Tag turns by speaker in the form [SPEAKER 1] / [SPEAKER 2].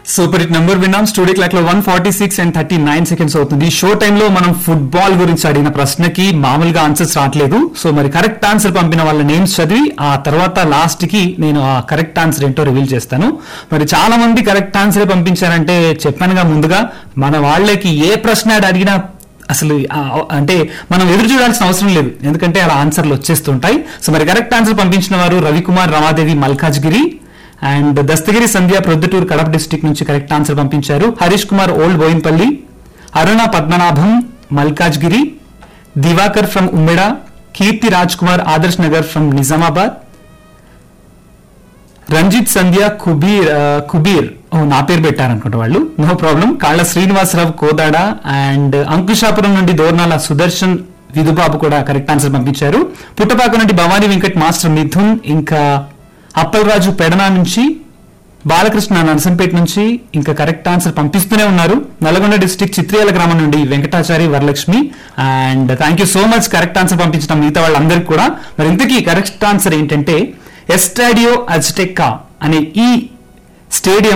[SPEAKER 1] super hit number విన్నాం studio clock లో one forty six and thirty nine seconds అవుతుంది ఈ షో టైంలో మనం ఫుట్బాల్ గురించి అడిగిన ప్రశ్నకి మామూలుగా ఆన్సర్స్ రావట్లేదు సో మరి కరెక్ట్ ఆన్సర్ పంపిన వాళ్ళ నేమ్స్ చదివి ఆ తర్వాత లాస్ట్ కి నేను ఆ కరెక్ట్ ఆన్సర్ ఏంటో రివీల్ చేస్తాను మరి చాలా మంది కరెక్ట్ ఆన్సర్ పంపించారంటే చెప్పానుగా ముందుగా మన వాళ్ళకి ఏ ప్రశ్న అడిగినా అసలు ఆ, అంటే మనం ఎదురు చూడాల్సిన అవసరం లేదు ఎందుకంటే అలా ఆన్సర్లు వచ్చేస్తుంటాయి సో మరి కరెక్ట్ ఆన్సర్ పంపించిన వారు రవికుమార్ రమాదేవి మల్కాజ్గిరి అండ్ దస్తగిరి సంధ్య ప్రొద్దుటూరు కడప డిస్టిక్ నుంచి కరెక్ట్ ఆన్సర్ పంపించారు Harish Kumar old Bowenpally Aruna Padmanabham Malkajgiri Diwakar from Ummeda Keerthi Raj Kumar Adarsh Nagar from Nizamabad Ranjith Sandhya Kubeer ఆ, కుబీర్ ఓ నా పేరు పెట్టారనుకుంటా వాళ్ళు నో ప్రాబ్లం కాళ్ళ శ్రీనివాసరావు కోదాడ అండ్ అంకుశాపురం నుండి దోర్నాల సుదర్శన్ విధుబాబు కూడా కరెక్ట్ ఆన్సర్ పంపించారు పుట్టపాక నుండి భవానీ వెంకట్ మాస్టర్ మిథున్ ఇంకా అప్పలరాజు పెడనా నుంచి బాలకృష్ణ నర్సంపేట నుంచి ఇంకా కరెక్ట్ ఆన్సర్ పంపిస్తూనే ఉన్నారు నల్గొండ డిస్టిక్ చిత్రియాల గ్రామం నుండి Venkatachari Varalakshmi and thank you so much correct answer పంపించడం మిగతా వాళ్ళందరికీ కూడా మరి ఇంతకీ కరెక్ట్ ఆన్సర్ ఏంటంటే ఎస్టాడియో అజ్టెక్కా అనే ఈ స్టేడియం